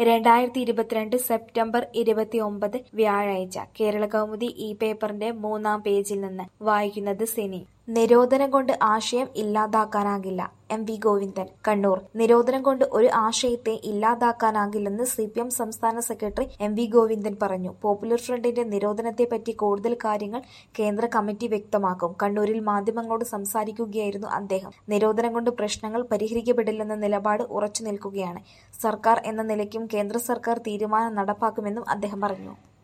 രണ്ടായിരത്തി ഇരുപത്തിരണ്ട് സെപ്റ്റംബർ ഇരുപത്തിയൊമ്പത് വ്യാഴാഴ്ച കേരളകൗമുദി ഈ പേപ്പറിന്റെ മൂന്നാം പേജിൽ നിന്ന് വായിക്കുന്നത് സിനി നിരോധനം കൊണ്ട് ആശയം ഇല്ലാതാക്കാനാകില്ല എം വി ഗോവിന്ദൻ കണ്ണൂർ നിരോധനം കൊണ്ട് ഒരു ആശയത്തെ ഇല്ലാതാക്കാനാകില്ലെന്ന് സി പി എം സംസ്ഥാന സെക്രട്ടറി എം വി ഗോവിന്ദൻ പറഞ്ഞു പോപ്പുലർ ഫ്രണ്ടിന്റെ നിരോധനത്തെപ്പറ്റി കൂടുതൽ കാര്യങ്ങൾ കേന്ദ്ര കമ്മിറ്റി വ്യക്തമാക്കും കണ്ണൂരിൽ മാധ്യമങ്ങളോട് സംസാരിക്കുകയായിരുന്നു അദ്ദേഹം നിരോധനം കൊണ്ട് പ്രശ്നങ്ങൾ പരിഹരിക്കപ്പെടില്ലെന്ന നിലപാട് ഉറച്ചു നിൽക്കുകയാണ് സർക്കാർ എന്ന നിലയ്ക്കും കേന്ദ്ര സർക്കാർ തീരുമാനം നടപ്പാക്കുമെന്നും അദ്ദേഹം പറഞ്ഞു